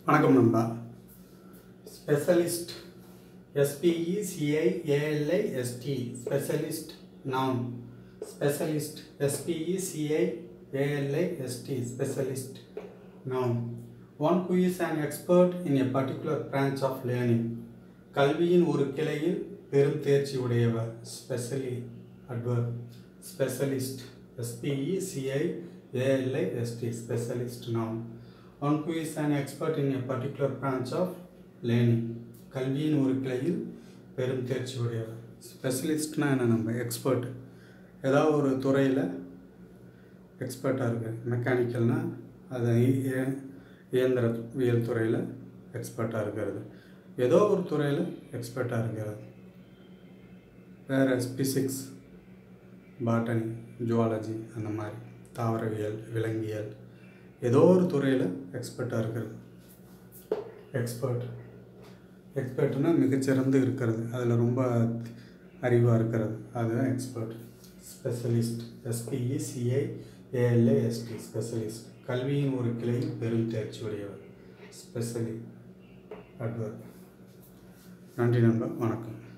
வணக்கம் நண்பா specialist S P E C I A L I S T specialist noun specialist S P E C I A L I S T specialist noun one who is an expert in a particular branch of learning கல்வியின் ஒரு கிளையில் பெரும் தேர்ச்சி உடையவர் specially adverb specialist S P E C I A L I S T specialist noun one who is an expert in a particular branch of learning கல்வியின் ஒரு கிளையில் பெரும் தேர்ச்சி உடையவர் ஸ்பெஷலிஸ்ட்னா என்ன நம்ம எக்ஸ்பர்ட் ஏதாவது ஒரு துறையில் எக்ஸ்பர்ட்டாக இருக்கு மெக்கானிக்கல்னால் அது இய- இயந்திரவியல் துறையில் எக்ஸ்பர்ட்டாக இருக்கிறது ஏதோ ஒரு துறையில் எக்ஸ்பர்ட்டாக இருக்கிறது வேறு ஃபிசிக்ஸ் பாட்டனி ஜுவாலஜி அந்த மாதிரி தாவரவியல் விலங்கியல் ஏதோ ஒரு துறையில் எக்ஸ்பர்ட்டாக இருக்கிறது எக்ஸ்பர்ட் எக்ஸ்பர்ட்னா மிகச்சிறந்து இருக்கிறது அதில் ரொம்ப அறிவாக இருக்கிறது அதுதான் expert specialist S P E C I A L A S T specialist கல்வியின் ஒரு கிளையில் பெரும் தேர்ச்சி உடையவர் ஸ்பெஷலி அட்வர்க் நன்றி நண்பா வணக்கம்